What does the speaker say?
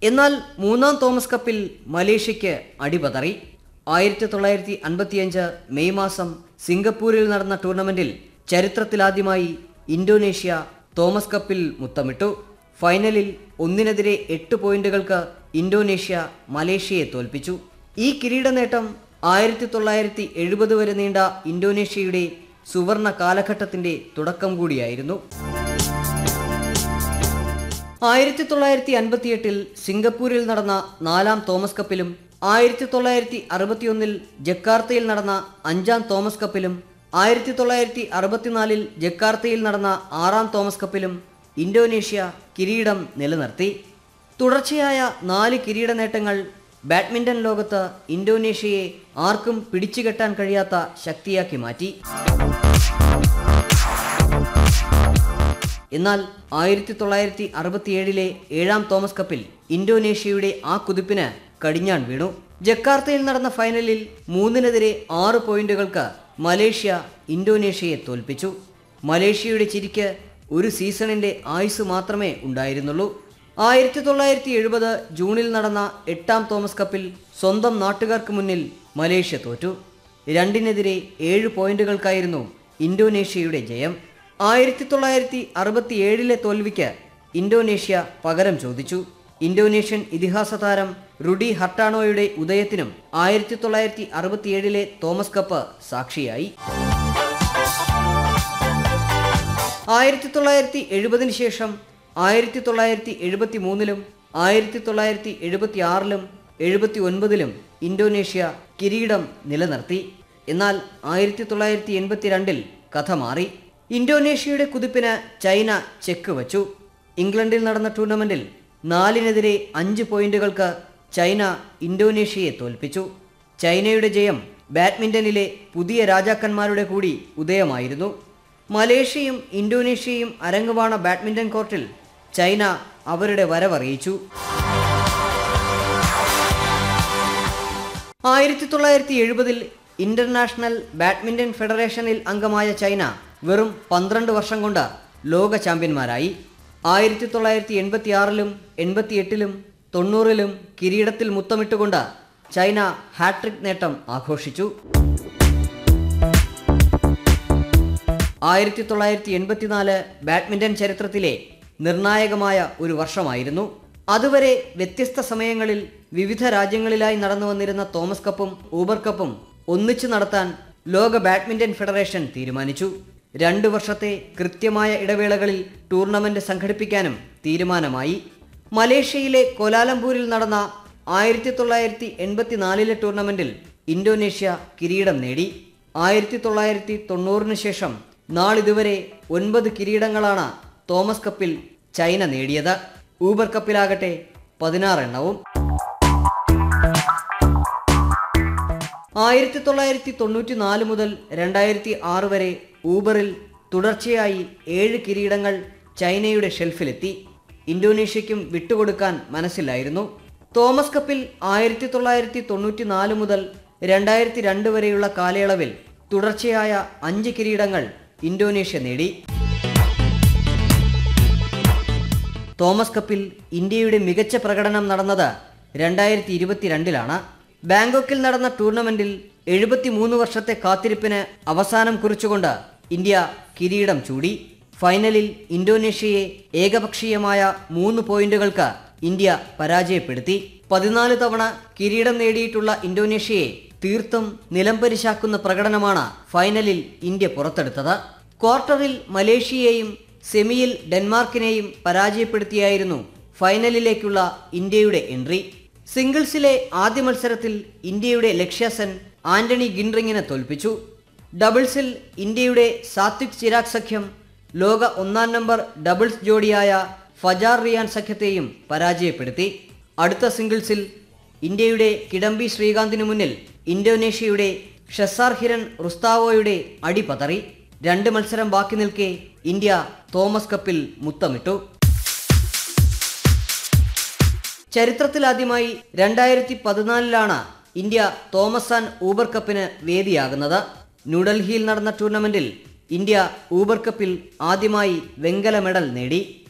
എന്നാൽ മൂന്നാം തോമസ് കപ്പിൽ മലേഷ്യയ്ക്ക് അടിപതറി ആയിരത്തി തൊള്ളായിരത്തി അൻപത്തിയഞ്ച് മെയ് മാസം സിംഗപ്പൂരിൽ നടന്ന ടൂർണമെന്റിൽ ചരിത്രത്തിലാദ്യമായി ഇന്തോനേഷ്യ തോമസ് കപ്പിൽ മുത്തമിട്ടു ഫൈനലിൽ ഒന്നിനെതിരെ എട്ട് പോയിന്റുകൾക്ക് ഇന്തോനേഷ്യ മലേഷ്യയെ തോൽപ്പിച്ചു ഈ കിരീട നേട്ടം ആയിരത്തി തൊള്ളായിരത്തി എഴുപത് വരെ നീണ്ട ഇന്തോനേഷ്യയുടെ സുവർണ കാലഘട്ടത്തിന്റെ തുടക്കം കൂടിയായിരുന്നു ആയിരത്തി തൊള്ളായിരത്തി അൻപത്തിയെട്ടിൽ സിംഗപ്പൂരിൽ നടന്ന നാലാം തോമസ് കപ്പിലും ആയിരത്തി തൊള്ളായിരത്തി അറുപത്തിയൊന്നിൽ ജക്കാർത്തയിൽ നടന്ന അഞ്ചാം തോമസ് കപ്പിലും ആയിരത്തി തൊള്ളായിരത്തി അറുപത്തിനാലിൽ ജക്കാർത്തയിൽ നടന്ന ആറാം തോമസ് കപ്പിലും ഇന്തോനേഷ്യ കിരീടം നിലനിർത്തി തുടർച്ചയായ നാല് കിരീട നേട്ടങ്ങൾ ബാഡ്മിന്റൺ ലോകത്ത് ഇന്തോനേഷ്യയെ ആർക്കും പിടിച്ചുകെട്ടാൻ കഴിയാത്ത ശക്തിയാക്കി മാറ്റി എന്നാൽ ആയിരത്തി തൊള്ളായിരത്തി അറുപത്തിയേഴിലെ ഏഴാം തോമസ് കപ്പിൽ ഇന്തോനേഷ്യയുടെ ആ കുതിപ്പിന് കടിഞ്ഞാൺ വീണു ജക്കാർത്തയിൽ നടന്ന ഫൈനലിൽ മൂന്നിനെതിരെ ആറ് പോയിന്റുകൾക്ക് മലേഷ്യ ഇന്തോനേഷ്യയെ തോൽപ്പിച്ചു മലേഷ്യയുടെ ചിരിക്ക് ഒരു സീസണിന്റെ ആയുസ് മാത്രമേ ഉണ്ടായിരുന്നുള്ളൂ ആയിരത്തി തൊള്ളായിരത്തി എഴുപത് ജൂണിൽ നടന്ന എട്ടാം തോമസ് കപ്പിൽ സ്വന്തം നാട്ടുകാർക്ക് മുന്നിൽ മലേഷ്യ തോറ്റു രണ്ടിനെതിരെ ഏഴ് പോയിന്റുകൾക്കായിരുന്നു ഇന്തോനേഷ്യയുടെ ജയം ആയിരത്തി തൊള്ളായിരത്തി അറുപത്തി ഏഴിലെ തോൽവിക്ക് ഇന്തോനേഷ്യ പകരം ചോദിച്ചു ഇന്തോനേഷ്യൻ ഇതിഹാസ താരം റുഡി ഹർട്ടാണോയുടെ ഉദയത്തിനും ആയിരത്തി തൊള്ളായിരത്തി അറുപത്തിയേഴിലെ തോമസ് കപ്പ് സാക്ഷിയായി ആയിരത്തി തൊള്ളായിരത്തി എഴുപതിന് ശേഷം ആയിരത്തി തൊള്ളായിരത്തി എഴുപത്തി മൂന്നിലും ആയിരത്തി തൊള്ളായിരത്തി എഴുപത്തി ആറിലും എഴുപത്തി ഒൻപതിലും ഇന്തോനേഷ്യ കിരീടം നിലനിർത്തി എന്നാൽ ആയിരത്തി തൊള്ളായിരത്തി എൺപത്തിരണ്ടിൽ കഥ മാറി ഇന്തോനേഷ്യയുടെ കുതിപ്പിന് ചൈന ചെക്ക് വച്ചു ഇംഗ്ലണ്ടിൽ നടന്ന ടൂർണമെന്റിൽ നാലിനെതിരെ അഞ്ച് പോയിന്റുകൾക്ക് ചൈന ഇന്തോനേഷ്യയെ തോൽപ്പിച്ചു ചൈനയുടെ ജയം ബാഡ്മിന്റണിലെ പുതിയ രാജാക്കന്മാരുടെ കൂടി ഉദയമായിരുന്നു മലേഷ്യയും ഇന്തോനേഷ്യയും അരങ്ങുവാണ ബാഡ്മിന്റൺ കോർട്ടിൽ ചൈന അവരുടെ വരവറിയിച്ചു ആയിരത്തി തൊള്ളായിരത്തി എഴുപതിൽ ഇന്റർനാഷണൽ ബാഡ്മിന്റൺ ഫെഡറേഷനിൽ അംഗമായ ചൈന വെറും പന്ത്രണ്ട് വർഷം കൊണ്ട് ലോക ചാമ്പ്യന്മാരായി ആയിരത്തി തൊള്ളായിരത്തി എൺപത്തി ആറിലും എൺപത്തിയെട്ടിലും തൊണ്ണൂറിലും കിരീടത്തിൽ മുത്തമിട്ടുകൊണ്ട് ചൈന ഹാട്രിക് നേട്ടം ആഘോഷിച്ചു ആയിരത്തി തൊള്ളായിരത്തി എൺപത്തിനാല് ബാഡ്മിന്റൺ ചരിത്രത്തിലെ നിർണായകമായ ഒരു വർഷമായിരുന്നു അതുവരെ വ്യത്യസ്ത സമയങ്ങളിൽ വിവിധ രാജ്യങ്ങളിലായി നടന്നു വന്നിരുന്ന തോമസ് കപ്പും ഊബർ കപ്പും ഒന്നിച്ചു നടത്താൻ ലോക ബാഡ്മിന്റൺ ഫെഡറേഷൻ തീരുമാനിച്ചു രണ്ടു വർഷത്തെ കൃത്യമായ ഇടവേളകളിൽ ടൂർണമെന്റ് സംഘടിപ്പിക്കാനും തീരുമാനമായി മലേഷ്യയിലെ കോലാലംപൂരിൽ നടന്ന ആയിരത്തി തൊള്ളായിരത്തി എൺപത്തിനാലിലെ ടൂർണമെന്റിൽ ഇന്തോനേഷ്യ കിരീടം നേടി ആയിരത്തി തൊള്ളായിരത്തി തൊണ്ണൂറിന് ശേഷം നാളിതുവരെ ഒൻപത് കിരീടങ്ങളാണ് തോമസ് കപ്പിൽ ചൈന നേടിയത് ഊബർ കപ്പിലാകട്ടെ പതിനാറെണ്ണവും ആയിരത്തി തൊള്ളായിരത്തി തൊണ്ണൂറ്റി നാല് മുതൽ രണ്ടായിരത്തി ആറ് വരെ ഊബറിൽ തുടർച്ചയായി ഏഴ് കിരീടങ്ങൾ ചൈനയുടെ ഷെൽഫിലെത്തി ഇന്തോനേഷ്യയ്ക്കും വിട്ടുകൊടുക്കാൻ മനസ്സിലായിരുന്നു തോമസ് കപ്പിൽ ആയിരത്തി തൊള്ളായിരത്തി തൊണ്ണൂറ്റി നാല് മുതൽ രണ്ടായിരത്തി രണ്ട് വരെയുള്ള കാലയളവിൽ തുടർച്ചയായ അഞ്ച് കിരീടങ്ങൾ ഇന്തോനേഷ്യ നേടി തോമസ് കപ്പിൽ ഇന്ത്യയുടെ മികച്ച പ്രകടനം നടന്നത് രണ്ടായിരത്തി ഇരുപത്തിരണ്ടിലാണ് ബാങ്കോക്കിൽ നടന്ന ടൂർണമെന്റിൽ എഴുപത്തിമൂന്ന് വർഷത്തെ കാത്തിരിപ്പിന് അവസാനം കുറിച്ചുകൊണ്ട് ഇന്ത്യ കിരീടം ചൂടി ഫൈനലിൽ ഇന്തോനേഷ്യയെ ഏകപക്ഷീയമായ മൂന്ന് പോയിന്റുകൾക്ക് ഇന്ത്യ പരാജയപ്പെടുത്തി പതിനാല് തവണ കിരീടം നേടിയിട്ടുള്ള ഇന്തോനേഷ്യയെ തീർത്തും നിലംപരിശാക്കുന്ന പ്രകടനമാണ് ഫൈനലിൽ ഇന്ത്യ പുറത്തെടുത്തത് ക്വാർട്ടറിൽ മലേഷ്യയെയും സെമിയിൽ ഡെൻമാർക്കിനെയും പരാജയപ്പെടുത്തിയായിരുന്നു ഫൈനലിലേക്കുള്ള ഇന്ത്യയുടെ എൻട്രി സിംഗിൾസിലെ ആദ്യ മത്സരത്തിൽ ഇന്ത്യയുടെ ലക്ഷ്യ സെൻ ആന്റണി ഗിൻറിങ്ങിനെ തോൽപ്പിച്ചു ഡബിൾസിൽ ഇന്ത്യയുടെ സാത്വിക് ചിരാഗ് സഖ്യം ലോക ഒന്നാം നമ്പർ ഡബിൾസ് ജോഡിയായ ഫജാർ റിയാൻ സഖ്യത്തെയും പരാജയപ്പെടുത്തി അടുത്ത സിംഗിൾസിൽ ഇന്ത്യയുടെ കിഡംബി ശ്രീകാന്തിനു മുന്നിൽ ഇന്തോനേഷ്യയുടെ ഷസാർ ഹിരൺ റുസ്താവോയുടെ അടി പതറി രണ്ട് മത്സരം ബാക്കി നിൽക്കെ ഇന്ത്യ തോമസ് കപ്പിൽ മുത്തമിട്ടു ചരിത്രത്തിലാദ്യമായി രണ്ടായിരത്തി പതിനാലിലാണ് ഇന്ത്യ തോമസ് ആൻഡ് ഊബർ കപ്പിന് വേദിയാകുന്നത് ന്യൂഡൽഹിയിൽ നടന്ന ടൂർണമെന്റിൽ ഇന്ത്യ ഊബർ കപ്പിൽ ആദ്യമായി വെങ്കല മെഡൽ നേടി